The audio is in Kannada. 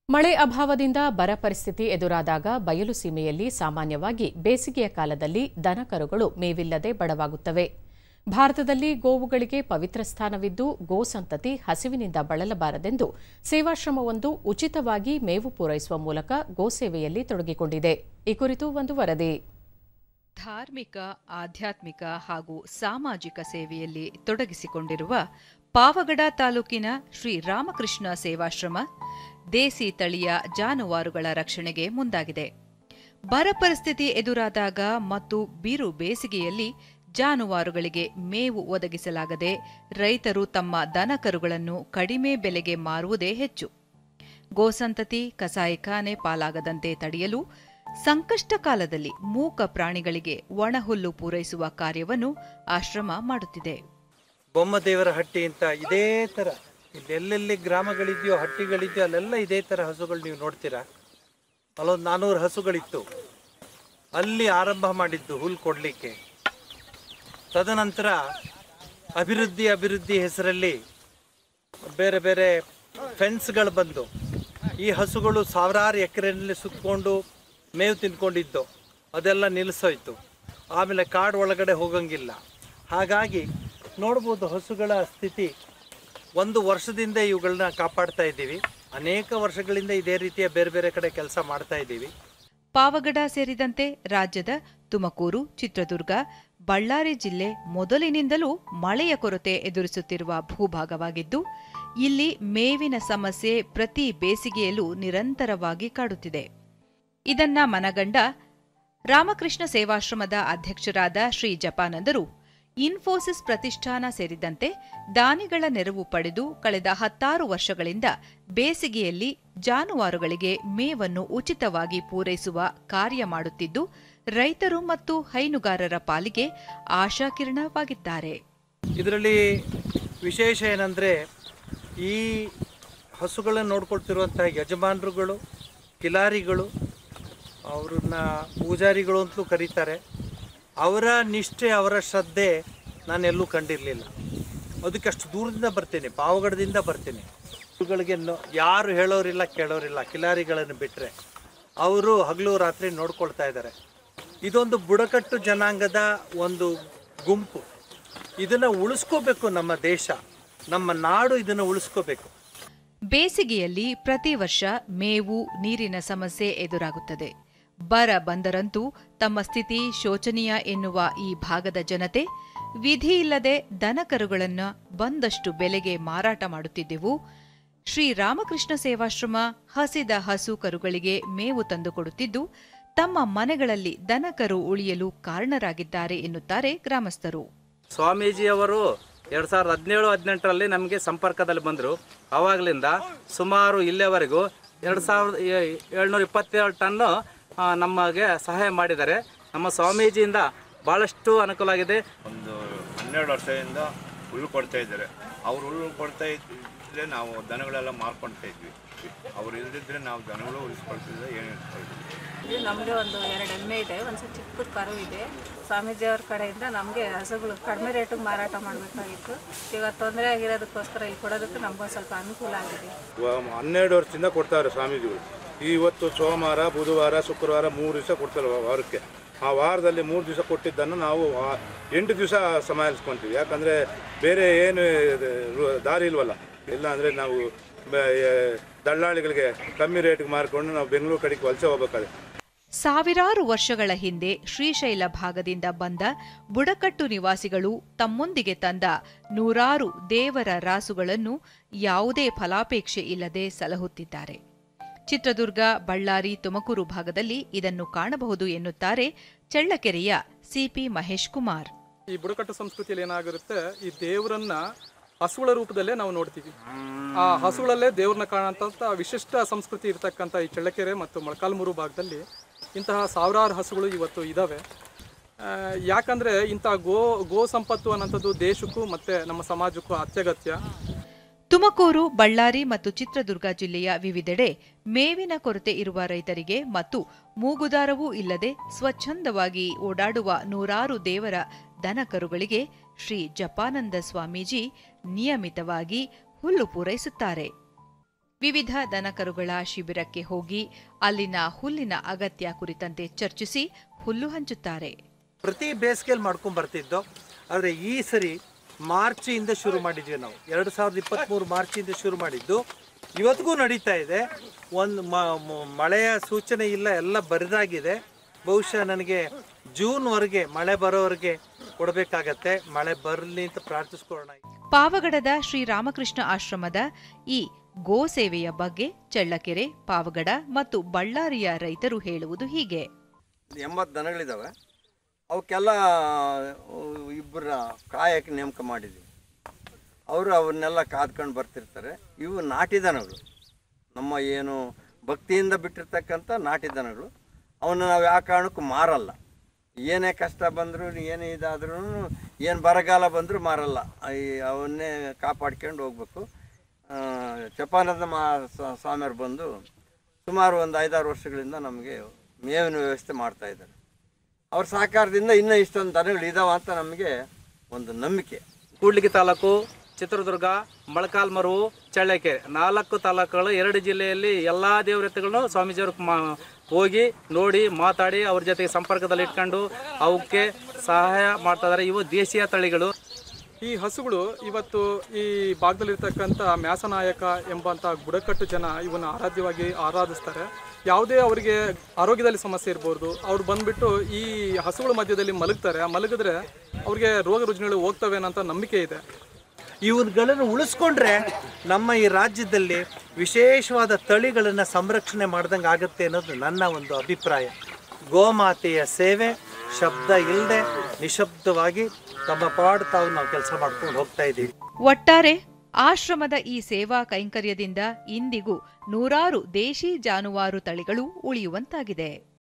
ಮಳೆ ಅಭಾವದಿಂದ ಬರ ಪರಿಸ್ಥಿತಿ ಎದುರಾದಾಗ ಬಯಲು ಸೀಮೆಯಲ್ಲಿ ಸಾಮಾನ್ಯವಾಗಿ ಬೇಸಿಗೆಯ ಕಾಲದಲ್ಲಿ ದನಕರುಗಳು ಮೇವಿಲ್ಲದೆ ಬಡವಾಗುತ್ತವೆ ಭಾರತದಲ್ಲಿ ಗೋವುಗಳಿಗೆ ಪವಿತ್ರ ಸ್ಥಾನವಿದ್ದು ಗೋ ಸಂತತಿ ಹಸಿವಿನಿಂದ ಬಳಲಬಾರದೆಂದು ಸೇವಾಶ್ರಮವೊಂದು ಉಚಿತವಾಗಿ ಮೇವು ಪೂರೈಸುವ ಮೂಲಕ ಗೋಸೇವೆಯಲ್ಲಿ ತೊಡಗಿಕೊಂಡಿದೆ ಈ ಕುರಿತು ಒಂದು ವರದಿ ಧಾರ್ಮಿಕ ಆಧ್ಯಾತ್ಮಿಕ ಹಾಗೂ ಸಾಮಾಜಿಕ ಸೇವೆಯಲ್ಲಿ ತೊಡಗಿಸಿಕೊಂಡಿರುವ ಪಾವಗಡ ತಾಲೂಕಿನ ಶ್ರೀ ರಾಮಕೃಷ್ಣ ಸೇವಾಶ್ರಮ ದೇಸಿ ತಳಿಯ ಜಾನುವಾರುಗಳ ರಕ್ಷಣೆಗೆ ಮುಂದಾಗಿದೆ ಬರ ಪರಿಸ್ಥಿತಿ ಎದುರಾದಾಗ ಮತ್ತು ಬಿರು ಬೇಸಿಗೆಯಲ್ಲಿ ಜಾನುವಾರುಗಳಿಗೆ ಮೇವು ಒದಗಿಸಲಾಗದೆ ರೈತರು ತಮ್ಮ ದನಕರುಗಳನ್ನು ಕಡಿಮೆ ಬೆಲೆಗೆ ಮಾರುವುದೇ ಹೆಚ್ಚು ಗೋಸಂತತಿ ಕಸಾಯಿಖಾನೆ ಪಾಲಾಗದಂತೆ ತಡೆಯಲು ಸಂಕಷ್ಟ ಕಾಲದಲ್ಲಿ ಮೂಕ ಪ್ರಾಣಿಗಳಿಗೆ ಒಣಹುಲ್ಲು ಪೂರೈಸುವ ಕಾರ್ಯವನ್ನು ಆಶ್ರಮ ಮಾಡುತ್ತಿದೆ ಬೊಮ್ಮದೇವರ ಹಟ್ಟಿ ಅಂತ ಇದೇ ಥರ ಇಲ್ಲಿ ಎಲ್ಲೆಲ್ಲಿ ಗ್ರಾಮಗಳಿದೆಯೋ ಹಟ್ಟಿಗಳಿದೆಯೋ ಅಲ್ಲೆಲ್ಲ ಇದೇ ಥರ ಹಸುಗಳು ನೀವು ನೋಡ್ತೀರಾ ಅಲ್ಲೊಂದು ನಾನ್ನೂರು ಹಸುಗಳಿತ್ತು ಅಲ್ಲಿ ಆರಂಭ ಮಾಡಿದ್ದು ಹುಲ್ ಕೊಡಲಿಕ್ಕೆ ತದನಂತರ ಅಭಿವೃದ್ಧಿ ಅಭಿವೃದ್ಧಿ ಹೆಸರಲ್ಲಿ ಬೇರೆ ಬೇರೆ ಫೆನ್ಸ್ಗಳು ಬಂದು ಈ ಹಸುಗಳು ಸಾವಿರಾರು ಎಕರೆಯಲ್ಲಿ ಸುತ್ತಕೊಂಡು ಮೇವು ತಿನ್ಕೊಂಡಿದ್ದು ಅದೆಲ್ಲ ನಿಲ್ಲಿಸೋಯ್ತು ಆಮೇಲೆ ಕಾಡು ಒಳಗಡೆ ಹೋಗಂಗಿಲ್ಲ ಹಾಗಾಗಿ ನೋಡ್ಬೋದು ಹಸುಗಳ ಸ್ಥಿತಿ ಒಂದು ವರ್ಷದಿಂದ ಇವುಗಳನ್ನ ಕಾಪಾಡ್ತಾ ಇದ್ದೀವಿ ಅನೇಕ ವರ್ಷಗಳಿಂದ ಇದೇ ರೀತಿಯ ಬೇರೆ ಬೇರೆ ಕಡೆ ಕೆಲಸ ಮಾಡ್ತಾ ಇದ್ದೀವಿ ಪಾವಗಡ ಸೇರಿದಂತೆ ರಾಜ್ಯದ ತುಮಕೂರು ಚಿತ್ರದುರ್ಗ ಬಳ್ಳಾರಿ ಜಿಲ್ಲೆ ಮೊದಲಿನಿಂದಲೂ ಮಳೆಯ ಕೊರತೆ ಎದುರಿಸುತ್ತಿರುವ ಭೂಭಾಗವಾಗಿದ್ದು ಇಲ್ಲಿ ಮೇವಿನ ಸಮಸ್ಯೆ ಪ್ರತಿ ಬೇಸಿಗೆಯಲ್ಲೂ ನಿರಂತರವಾಗಿ ಕಾಡುತ್ತಿದೆ ಇದನ್ನ ಮನಗಂಡ ರಾಮಕೃಷ್ಣ ಸೇವಾಶ್ರಮದ ಅಧ್ಯಕ್ಷರಾದ ಶ್ರೀ ಜಪಾನಂದರು ಇನ್ಫೋಸಿಸ್ ಪ್ರತಿಷ್ಠಾನ ಸೇರಿದಂತೆ ದಾನಿಗಳ ನೆರವು ಪಡೆದು ಕಳೆದ ಹತ್ತಾರು ವರ್ಷಗಳಿಂದ ಬೇಸಿಗೆಯಲ್ಲಿ ಜಾನುವಾರುಗಳಿಗೆ ಮೇವನ್ನು ಉಚಿತವಾಗಿ ಪೂರೈಸುವ ಕಾರ್ಯ ಮಾಡುತ್ತಿದ್ದು ರೈತರು ಮತ್ತು ಹೈನುಗಾರರ ಪಾಲಿಗೆ ಆಶಾಕಿರಣವಾಗಿದ್ದಾರೆ ಇದರಲ್ಲಿ ವಿಶೇಷ ಏನಂದರೆ ಈ ಹಸುಗಳನ್ನು ನೋಡ್ಕೊಳ್ತಿರುವಂತಹ ಯಜಮಾನರುಗಳು ಕಿಲಾರಿಗಳು ಅವ್ರನ್ನ ಪೂಜಾರಿಗಳು ಅಂತಲೂ ಕರೀತಾರೆ ಅವರ ನಿಷ್ಠೆ ಅವರ ಶ್ರದ್ಧೆ ನಾನು ಎಲ್ಲೂ ಕಂಡಿರಲಿಲ್ಲ ಅದಕ್ಕೆ ಅಷ್ಟು ದೂರದಿಂದ ಬರ್ತೀನಿ ಪಾವಗಡದಿಂದ ಬರ್ತೀನಿ ಇವುಗಳಿಗೆ ನೋ- ಯಾರು ಹೇಳೋರಿಲ್ಲ ಕೇಳೋರಿಲ್ಲ ಕಿಲಾರಿಗಳನ್ನು ಬಿಟ್ಟರೆ ಅವರು ಹಗಲು ರಾತ್ರಿ ನೋಡ್ಕೊಳ್ತಾ ಇದ್ದಾರೆ ಇದೊಂದು ಬುಡಕಟ್ಟು ಜನಾಂಗದ ಒಂದು ಗುಂಪು ಇದನ್ನು ಉಳಿಸ್ಕೋಬೇಕು ನಮ್ಮ ದೇಶ ನಮ್ಮ ನಾಡು ಇದನ್ನು ಉಳಿಸ್ಕೋಬೇಕು ಬೇಸಿಗೆಯಲ್ಲಿ ಪ್ರತಿ ವರ್ಷ ಮೇವು ನೀರಿನ ಸಮಸ್ಯೆ ಎದುರಾಗುತ್ತದೆ ಬರ ಬಂದರಂತೂ ತಮ್ಮ ಸ್ಥಿತಿ ಶೋಚನೀಯ ಎನ್ನುವ ಈ ಭಾಗದ ಜನತೆ ವಿಧಿಯಿಲ್ಲದೆ ದನಕರುಗಳನ್ನು ಬಂದಷ್ಟು ಬೆಲೆಗೆ ಮಾರಾಟ ಮಾಡುತ್ತಿದ್ದೆವು ಶ್ರೀ ರಾಮಕೃಷ್ಣ ಸೇವಾಶ್ರಮ ಹಸಿದ ಹಸು ಕರುಗಳಿಗೆ ಮೇವು ತಂದುಕೊಡುತ್ತಿದ್ದು ತಮ್ಮ ಮನೆಗಳಲ್ಲಿ ದನಕರು ಉಳಿಯಲು ಕಾರಣರಾಗಿದ್ದಾರೆ ಎನ್ನುತ್ತಾರೆ ಗ್ರಾಮಸ್ಥರು ಸ್ವಾಮೀಜಿಯವರು ಎರಡು ಸಾವಿರದ ಹದಿನೇಳು ಹದಿನೆಂಟರಲ್ಲಿ ನಮಗೆ ಸಂಪರ್ಕದಲ್ಲಿ ಬಂದರು ಆವಾಗಲಿಂದ ಸುಮಾರು ಇಲ್ಲಿಯವರೆಗೂ ಎರಡು ಸಾವಿರದ ಏ- ಏಳ್ನೂರ ಇಪ್ಪತ್ತೇಳು ಟನ್ನು ಆ, ನಮಗೆ ಸಹಾಯ ಮಾಡಿದ್ದಾರೆ ನಮ್ಮ ಸ್ವಾಮೀಜಿಯಿಂದ ಭಾಳಷ್ಟು ಅನುಕೂಲ ಆಗಿದೆ ಒಂದು ಹನ್ನೆರಡು ವರ್ಷದಿಂದ ಹುಲ್ಲು ಕೊಡ್ತಾ ಇದ್ದಾರೆ ಅವ್ರು ಹುಲ್ಲು ಕೊಡ್ತಾ ಇದ್ದರೆ ನಾವು ದನಗಳೆಲ್ಲ ಮಾರ್ಕೊಳ್ತಾ ಇದ್ವಿ ಅವ್ರು ಇಲ್ದಿದ್ರೆ ನಾವು ದನಗಳು ಉಳಿಸ್ಕೊಳ್ತಿದ್ರೆ ಏನು ಇಟ್ಕೊಳ್ತಿದ್ವಿ ಇದು ನಮಗೆ ಒಂದು ಎರಡು ಎಮ್ಮೆ ಇದೆ ಒಂದು ಸ್ವಲ್ಪ ಚಿಕ್ಕದ ಕರು ಇದೆ ಸ್ವಾಮೀಜಿಯವ್ರ ಕಡೆಯಿಂದ ನಮಗೆ ಹಸುಗಳು ಕಡಿಮೆ ರೇಟಿಗೆ ಮಾರಾಟ ಮಾಡಬೇಕಾಗಿತ್ತು ಇವಾಗ ತೊಂದರೆ ಆಗಿರೋದಕ್ಕೋಸ್ಕರ ಇಲ್ಲಿ ಕೊಡೋದಕ್ಕೆ ನಮ್ಗೊಂದು ಸ್ವಲ್ಪ ಅನುಕೂಲ ಆಗಿದೆ ವ- ಹನ್ನೆರಡು ವರ್ಷದಿಂದ ಕೊಡ್ತಾರೆ ಸ್ವಾಮೀಜಿಗಳು ಇವತ್ತು ಸೋಮವಾರ ಬುಧವಾರ ಶುಕ್ರವಾರ ಮೂರು ದಿವಸ ಕೊಡ್ತಾರೆ ವಾ- ವಾರಕ್ಕೆ ಆ ವಾರದಲ್ಲಿ ಮೂರು ದಿವಸ ಕೊಟ್ಟಿದ್ದನ್ನು ನಾವು ಆ ಎಂಟು ದಿವಸ ಸಮಾಲಿಸ್ಕೊಂತೀವಿ ಯಾಕಂದರೆ ಬೇರೆ ಏನು ಇದು ರು- ದಾರಿ ಇಲ್ವಲ್ಲ ಇಲ್ಲ ಅಂದರೆ ನಾವು ಬ- ಎ- ದಳ್ಳಾಳಿಗಳಿಗೆ ಕಮ್ಮಿ ರೇಟ್ಗೆ ಮಾರ್ಕೊಂಡು ನಾವು ಬೆಂಗಳೂರು ಕಡೆಗೆ ವಲಸೆ ಹೋಗ್ಬೇಕಾದ್ರೆ ಸಾವಿರಾರು ವರ್ಷಗಳ ಹಿಂದೆ ಶ್ರೀಶೈಲ ಭಾಗದಿಂದ ಬಂದ ಬುಡಕಟ್ಟು ನಿವಾಸಿಗಳು ತಮ್ಮೊಂದಿಗೆ ತಂದ ನೂರಾರು ದೇವರ ರಾಸುಗಳನ್ನು ಯಾವುದೇ ಫಲಾಪೇಕ್ಷೆ ಇಲ್ಲದೆ ಸಲಹುತ್ತಿದ್ದಾರೆ ಚಿತ್ರದುರ್ಗ ಬಳ್ಳಾರಿ ತುಮಕೂರು ಭಾಗದಲ್ಲಿ ಇದನ್ನು ಕಾಣಬಹುದು ಎನ್ನುತ್ತಾರೆ ಚಳ್ಳಕೆರೆಯ ಸಿಪಿ ಮಹೇಶ್ ಕುಮಾರ್ ಈ ಬುಡಕಟ್ಟು ಸಂಸ್ಕೃತಿಯಲ್ಲಿ ಏನಾಗಿರುತ್ತೆ ಈ ದೇವರನ್ನ ಹಸುಗಳ ರೂಪದಲ್ಲೇ ನಾವು ನೋಡ್ತೀವಿ ಆ ಹಸುಗಳಲ್ಲೇ ದೇವ್ರನ್ನ ಕಾಣಂತ ವಿಶಿಷ್ಟ ಸಂಸ್ಕೃತಿ ಇರ್ತಕ್ಕಂಥ ಈ ಚಳ್ಳಕೆರೆ ಮತ್ತು ಮೊಳಕಾಲ್ಮೂರು ಭಾಗದಲ್ಲಿ ಇಂತಹ ಸಾವಿರಾರು ಹಸುಗಳು ಇವತ್ತು ಇದ್ದಾವೆ ಆ, ಯಾಕಂದ್ರೆ ಇಂತಹ ಗೋ ಗೋ ಸಂಪತ್ತು ಅನ್ನೋಂಥದ್ದು ದೇಶಕ್ಕೂ ಮತ್ತೆ ನಮ್ಮ ಸಮಾಜಕ್ಕೂ ಅತ್ಯಗತ್ಯ ತುಮಕೂರು ಬಳ್ಳಾರಿ ಮತ್ತು ಚಿತ್ರದುರ್ಗ ಜಿಲ್ಲೆಯ ವಿವಿಧೆಡೆ ಮೇವಿನ ಕೊರತೆ ಇರುವ ರೈತರಿಗೆ ಮತ್ತು ಮೂಗುದಾರವೂ ಇಲ್ಲದೆ ಸ್ವಚ್ಛಂದವಾಗಿ ಓಡಾಡುವ ನೂರಾರು ದೇವರ ದನಕರುಗಳಿಗೆ ಶ್ರೀ ಜಪಾನಂದ ಸ್ವಾಮೀಜಿ ನಿಯಮಿತವಾಗಿ ಹುಲ್ಲು ಪೂರೈಸುತ್ತಾರೆ ವಿವಿಧ ದನಕರುಗಳ ಶಿಬಿರಕ್ಕೆ ಹೋಗಿ ಅಲ್ಲಿನ ಹುಲ್ಲಿನ ಅಗತ್ಯ ಕುರಿತಂತೆ ಚರ್ಚಿಸಿ ಹುಲ್ಲು ಹಂಚುತ್ತಾರೆ ಪ್ರತಿ ಬೇಸಿಗೆಯಲ್ಲಿ ಮಾಡ್ಕೊಂಡ್ ಬರ್ತಿದ್ದೋ ಆದರೆ ಈ ಸರಿ ಮಾರ್ಚಿಂದ ಶುರು ಮಾಡಿದ್ವಿ ನಾವು ಎರಡು ಸಾವಿರದ ಇಪ್ಪತ್ತ್ಮೂರು ಮಾರ್ಚಿಂದ ಶುರು ಮಾಡಿದ್ದು ಇವತ್ತಿಗೂ ನಡೀತಾ ಇದೆ ಒಂದು ಮಳೆಯ ಸೂಚನೆ ಇಲ್ಲ ಎಲ್ಲ ಬರಿದಾಗಿದೆ ಬಹುಶಃ ನನಗೆ ಜೂನ್ವರೆಗೆ ಮಳೆ ಬರೋವರೆಗೆ ಕೊಡಬೇಕಾಗತ್ತೆ ಮಳೆ ಬರಲಿ ಅಂತ ಪ್ರಾರ್ಥಿಸ್ಕೊಳ್ಳೋಣ ಪಾವಗಡದ ಶ್ರೀರಾಮಕೃಷ್ಣ ಆಶ್ರಮದ ಈ ಗೋ ಸೇವೆಯ ಬಗ್ಗೆ ಚಳ್ಳಕೆರೆ ಪಾವಗಡ ಮತ್ತು ಬಳ್ಳಾರಿಯ ರೈತರು ಹೇಳುವುದು ಹೀಗೆ ಎಂಬತ್ತು ದನಗಳಿದ್ದಾವೆ ಅವಕ್ಕೆಲ್ಲ ಇಬ್ಬರ ಕಾಯಕ್ಕೆ ನೇಮಕ ಮಾಡಿದ್ದೀವಿ ಅವರು ಅವನ್ನೆಲ್ಲ ಕಾದ್ಕೊಂಡು ಬರ್ತಿರ್ತಾರೆ ಇವು ನಾಟಿ ದನಗಳು ನಮ್ಮ ಏನು ಭಕ್ತಿಯಿಂದ ಬಿಟ್ಟಿರ್ತಕ್ಕಂಥ ನಾಟಿ ದನಗಳು ಅವನ್ನ ನಾವು ಯಾವ ಕಾರಣಕ್ಕೂ ಮಾರಲ್ಲ ಏನೇ ಕಷ್ಟ ಬಂದರೂ ಏನೇ ಇದಾದ್ರೂ ಏನು ಬರಗಾಲ ಬಂದರೂ ಮಾರಲ್ಲ ಈ ಅವನ್ನೇ ಕಾಪಾಡ್ಕೊಂಡು ಹೋಗ್ಬೇಕು ಆ, ಜಪಾನದ ಮಾ ಸ್ವ- ಸ್ವಾಮಿಯವರು ಬಂದು ಸುಮಾರು ಒಂದು ಐದಾರು ವರ್ಷಗಳಿಂದ ನಮಗೆ ಮೇವಿನ ವ್ಯವಸ್ಥೆ ಮಾಡ್ತಾ ಇದ್ದಾರೆ ಅವ್ರ ಸಹಕಾರದಿಂದ ಇನ್ನೂ ಇಷ್ಟೊಂದು ದನಗಳು ಇದಾವ ಅಂತ ನಮಗೆ ಒಂದು ನಂಬಿಕೆ ಕೂಡ್ಲಿಗಿ ತಾಲೂಕು ಚಿತ್ರದುರ್ಗ ಮೊಳಕಾಲ್ಮರು ಚಳ್ಳಕೆರೆ ನಾಲ್ಕು ತಾಲೂಕುಗಳು ಎರಡು ಜಿಲ್ಲೆಯಲ್ಲಿ ಎಲ್ಲ ದೇವರತೆಗಳನ್ನು ಸ್ವಾಮೀಜಿಯವರು ಮಾ ಹೋಗಿ ನೋಡಿ ಮಾತಾಡಿ ಅವ್ರ ಜೊತೆಗೆ ಸಂಪರ್ಕದಲ್ಲಿ ಇಟ್ಕೊಂಡು ಅವಕ್ಕೆ ಸಹಾಯ ಮಾಡ್ತಾ ಇದ್ದಾರೆ ಇವು ದೇಶೀಯ ತಳಿಗಳು ಈ ಹಸುಗಳು ಇವತ್ತು ಈ ಭಾಗದಲ್ಲಿರ್ತಕ್ಕಂಥ ಮ್ಯಾಸನಾಯಕ ಎಂಬಂಥ ಬುಡಕಟ್ಟು ಜನ ಇವನ್ನ ಆರಾಧ್ಯವಾಗಿ ಆರಾಧಿಸ್ತಾರೆ ಯಾವುದೇ ಅವರಿಗೆ ಆರೋಗ್ಯದಲ್ಲಿ ಸಮಸ್ಯೆ ಇರ್ಬೋದು ಅವ್ರು ಬಂದ್ಬಿಟ್ಟು ಈ ಹಸುಗಳ ಮಧ್ಯದಲ್ಲಿ ಮಲಗ್ತಾರೆ ಆ ಮಲಗಿದ್ರೆ ಅವ್ರಿಗೆ ರೋಗ ರುಜಿನಗಳು ಹೋಗ್ತವೆ ಅನ್ನೋ ನಂಬಿಕೆ ಇದೆ ಇವುಗಳನ್ನು ಉಳಿಸ್ಕೊಂಡ್ರೆ ನಮ್ಮ ಈ ರಾಜ್ಯದಲ್ಲಿ ವಿಶೇಷವಾದ ತಳಿಗಳನ್ನು ಸಂರಕ್ಷಣೆ ಮಾಡ್ದಂಗೆ ಆಗುತ್ತೆ ಅನ್ನೋದು ನನ್ನ ಒಂದು ಅಭಿಪ್ರಾಯ ಗೋಮಾತೆಯ ಸೇವೆ ಶಬ್ದ ಇಲ್ಲದೆ ನಿಶಬ್ದವಾಗಿ ತಮ್ಮ ಪಾಡು ತಾವು ನಾವು ಕೆಲಸ ಮಾಡ್ಕೊಂಡು ಹೋಗ್ತಾ ಇದ್ದೀವಿ ಒಟ್ಟಾರೆ ಆಶ್ರಮದ ಈ ಸೇವಾ ಕೈಂಕರ್ಯದಿಂದ ಇಂದಿಗೂ ನೂರಾರು ದೇಶಿ ಜಾನುವಾರು ತಳಿಗಳು ಉಳಿಯುವಂತಾಗಿದೆ